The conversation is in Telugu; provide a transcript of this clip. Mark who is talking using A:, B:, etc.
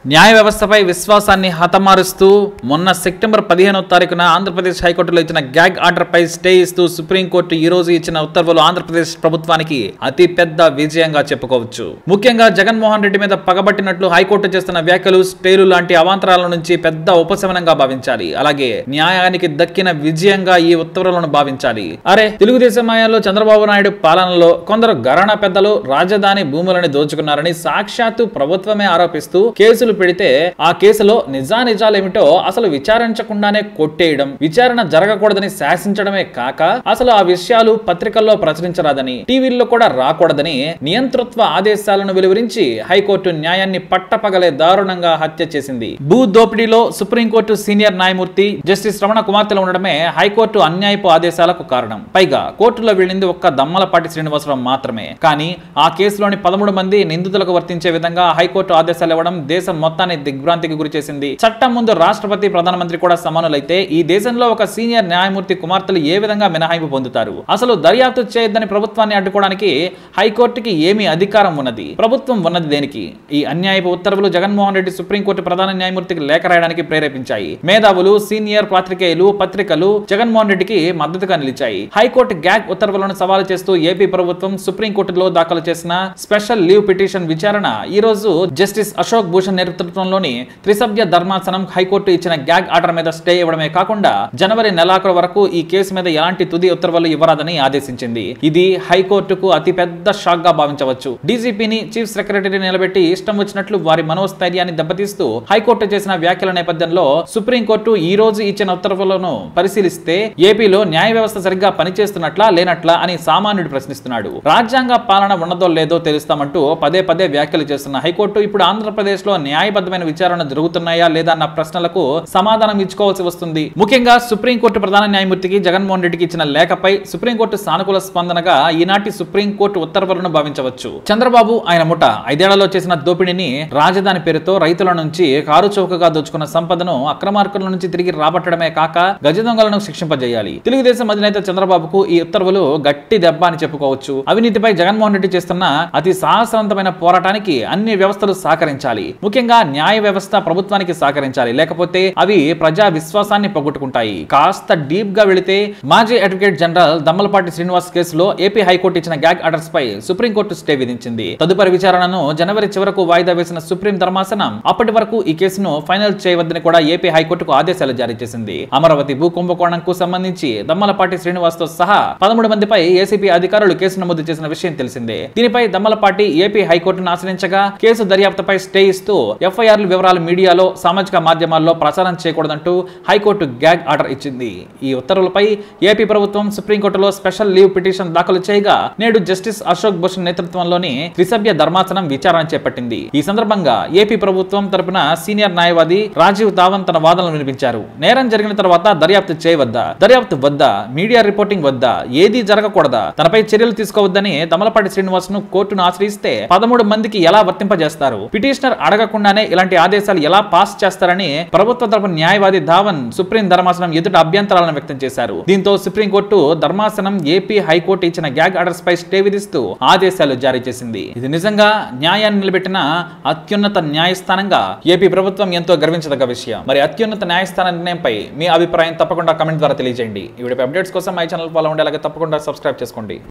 A: న్యాయ వ్యవస్థపై విశ్వాసాన్ని హతమారుస్తూ మొన్న సెప్టెంబర్ పదిహేనో తారీఖున ఆంధ్రప్రదేశ్ హైకోర్టులో ఇచ్చిన గ్యాగ్ ఆర్డర్పై స్టే ఇస్తూ సుప్రీంకోర్టు ఈ రోజు ఇచ్చిన ఉత్తర్వులు ఆంధ్రప్రదేశ్ ప్రభుత్వానికి అతి పెద్ద విజయంగా చెప్పుకోవచ్చు ముఖ్యంగా జగన్మోహన్ రెడ్డి మీద పగబట్టినట్లు హైకోర్టు చేస్తున్న వ్యాఖ్యలు స్టేలు లాంటి అవాంతరాల నుంచి పెద్ద ఉపశమనంగా భావించాలి అలాగే న్యాయానికి దక్కిన విజయంగా ఈ ఉత్తర్వులను భావించాలి అరే తెలుగుదేశం హయాంలో చంద్రబాబు నాయుడు పాలనలో కొందరు గరణ పెద్దలు రాజధాని భూములని దోచుకున్నారని సాక్షాత్తు ప్రభుత్వమే ఆరోపిస్తూ కేసులు పెడితే ఆ కేసులో నిజానిజాలేమిటో అసలు విచారించకుండానే కొట్టేయడం విచారణ జరగకూడదని శాసించడమే కాక అసలు ఆ విషయాలు పత్రికల్లో ప్రచురించరాదని టీవీల్లో కూడా రాకూడదని నియంతృత్వ ఆదేశాలను వెలువరించి హైకోర్టు న్యాయాన్ని పట్టపగలే దారుణంగా హత్య చేసింది భూ దోపిడీలో సుప్రీంకోర్టు సీనియర్ న్యాయమూర్తి జస్టిస్ రమణ కుమార్తెలు ఉండడమే హైకోర్టు అన్యాయపు ఆదేశాలకు కారణం పైగా కోర్టులో వెళ్ళింది ఒక్క దమ్మలపాటి శ్రీనివాసరావు మాత్రమే కానీ ఆ కేసులోని పదమూడు మంది నిందితులకు వర్తించే విధంగా హైకోర్టు ఆదేశాలు ఇవ్వడం దేశం మొత్తాన్ని దిగ్భ్రాంతికి గురి చేసింది చట్టం ముందు రాష్ట్రపతి ప్రధానమంత్రి కూడా సమానులైతే ఈ దేశంలో ఒక సీనియర్ న్యాయమూర్తి కుమార్తెలు ఏ విధంగా మినహాయింపు పొందుతారు అసలు దర్యాప్తు చేయొద్దని ప్రభుత్వాన్ని అడ్డుకోవడానికి హైకోర్టుకి ఏమి అధికారం ఉన్నది ప్రభుత్వం ఉన్నది దేనికి ఈ అన్యాయపు ఉత్తర్వులు జగన్మోహన్ రెడ్డి సుప్రీంకోర్టు ప్రధాన న్యాయమూర్తికి లేఖ రాయడానికి ప్రేరేపించాయి మేధావులు సీనియర్ పాత్రికేయులు పత్రికలు జగన్మోహన్ రెడ్డికి మద్దతుగా నిలిచాయి హైకోర్టు గ్యాగ్ ఉత్తర్వులను సవాలు చేస్తూ ఏపీ ప్రభుత్వం సుప్రీంకోర్టులో దాఖలు చేసిన స్పెషల్ లీవ్ పిటిషన్ విచారణ ఈ రోజు జస్టిస్ అశోక్ భూషణ్ నేతృత్వంలోని త్రిసభ్య ధర్మాసనం హైకోర్టు ఇచ్చిన గ్యాగ్ ఆర్డర్ మీద స్టే ఇవ్వడమే కాకుండా జనవరి నెలాఖరు వరకు ఈ కేసు మీద ఎలాంటి తుది ఉత్తర్వులు ఇవ్వరాదని ఆదేశించింది ఇది హైకోర్టుకు అతిపెద్ద షాక్ గా భావించవచ్చు డీజీపీని చీఫ్ సెక్రటరీ నిలబెట్టి ఇష్టం వచ్చినట్లు వారి మనోస్థైర్యాన్ని దెబ్బతీస్తూ హైకోర్టు చేసిన వ్యాఖ్యల నేపథ్యంలో సుప్రీంకోర్టు ఈ రోజు ఇచ్చిన ఉత్తర్వులను పరిశీలిస్తే ఏపీలో న్యాయ వ్యవస్థ సరిగ్గా పనిచేస్తున్నట్లా లేనట్లా అని సామాన్యుడు ప్రశ్నిస్తున్నాడు రాజ్యాంగ పాలన ఉన్నదో లేదో తెలుస్తామంటూ పదే పదే వ్యాఖ్యలు చేస్తున్న హైకోర్టు ఇప్పుడు ఆంధ్రప్రదేశ్ లో న్యాయబద్ధమైన విచారణ జరుగుతున్నాయా లేదా అన్న ప్రశ్నలకు సమాధానం ఇచ్చుకోవాల్సి వస్తుంది ముఖ్యంగా సుప్రీంకోర్టు ప్రధాన న్యాయమూర్తికి జగన్మోహన్ రెడ్డికి ఇచ్చిన లేఖపై సుప్రీంకోర్టు సానుకూల స్పందనగా ఈనాటి సుప్రీంకోర్టు ఉత్తర్వులను భావించవచ్చు చంద్రబాబు ఆయన ముఠ ఐదేళ్లలో చేసిన దోపిడీని రాజధాని పేరుతో రైతుల నుంచి కారు చౌకగా దోచుకున్న సంపదను అక్రమార్కుల నుంచి తిరిగి రాబట్టడమే కాక గజ దొంగలను శిక్షింపజేయాలి తెలుగుదేశం అధినేత చంద్రబాబుకు ఈ ఉత్తర్వులు గట్టి దెబ్బ అని చెప్పుకోవచ్చు అవినీతిపై జగన్మోహన్ రెడ్డి చేస్తున్న అతి సాహసవంతమైన పోరాటానికి అన్ని వ్యవస్థలు సహకరించాలి ముఖ్యంగా న్యాయ వ్యవస్థ ప్రభుత్వానికి సహకరించాలి లేకపోతే అవి ప్రజా విశ్వాసాన్ని పోగొట్టుకుంటాయి కాస్త డీప్ గా వెళితే మాజీ అడ్వకేట్ జనరల్ దమ్మలపాటి శ్రీనివాస్ కేసులో ఏపీ హైకోర్టు ఇచ్చిన గ్యాగ్ ఆర్డర్స్ పై సుప్రీంకోర్టు స్టే విధించింది తదుపరి విచారణను జనవరి చివరకు వాయిదా వేసిన సుప్రీం ధర్మాసనం అప్పటి వరకు ఈ కేసును ఫైనల్ చేయవద్దని కూడా ఏపీ హైకోర్టుకు ఆదేశాలు జారీ చేసింది అమరావతి భూ కుంభకోణంకు సంబంధించి దమ్మలపాటి శ్రీనివాస్ తో సహా పదమూడు మందిపై ఏసీపీ అధికారులు కేసు నమోదు చేసిన విషయం తెలిసిందే దీనిపై దమ్మలపాటి ఏపీ హైకోర్టును ఆశ్రయించగా కేసు దర్యాప్తుపై స్టే ఇస్తూ ఎఫ్ఐఆర్ల వివరాలు మీడియాలో సామాజిక మాధ్యమాల్లో ప్రచారం చేయకూడదంటూ హైకోర్టు గ్యాగ్ ఆర్డర్ ఇచ్చింది ఈ ఉత్తర్వులపై ఏపీ ప్రభుత్వం సుప్రీంకోర్టులో స్పెషల్ లీవ్ పిటిషన్ దాఖలు చేయగా నేడు జస్టిస్ అశోక్ భూషణ్ నేతృత్వంలోని త్రిసభ్య ధర్మాసనం విచారణ చేపట్టింది ఈ సందర్భంగా ఏపీ ప్రభుత్వం తరపున సీనియర్ న్యాయవాది రాజీవ్ తావన్ తన వాదనలు వినిపించారు నేరం జరిగిన తర్వాత దర్యాప్తు చేయవద్దా దర్యాప్తు వద్దా మీడియా రిపోర్టింగ్ వద్దా ఏది జరగకూడదా తనపై చర్యలు తీసుకోవద్దని దమలపాటి శ్రీనివాస్ ను కోర్టును ఆశ్రయిస్తే పదమూడు మందికి ఎలా వర్తింపజేస్తారు పిటిషనర్ అడగకుండానే ఇలాంటి ఆదేశాలు ఎలా పాస్ చేస్తారని ప్రభుత్వ తరపు న్యాయవాది ధావన్ సుప్రీం ధర్మాసనం ఎదుట అభ్యంతరాలను వ్యక్తం చేశారు దీంతో సుప్రీంకోర్టు ధర్మాసనం ఏపీ హైకోర్టు ఇచ్చిన గ్యాగ్ ఆర్డర్స్ పై స్టే విధిస్తూ ఆదేశాలు జారీ చేసింది ఇది నిజంగా న్యాయాన్ని నిలబెట్టిన అత్యున్నత న్యాయస్థానంగా ఏపీ ప్రభుత్వం ఎంతో గర్వించదగ్గ విషయం మరి అత్యున్నత న్యాయస్థాన నిర్ణయంపై మీ అభిప్రాయం తప్పకుండా కమెంట్ ద్వారా తెలియజేయండి ఈ వీడియో అప్డేట్స్ కోసం మై ఛానల్ ఫాలో ఉండే అలాగే తప్పకుండా సబ్స్క్రైబ్ చేసుకోండి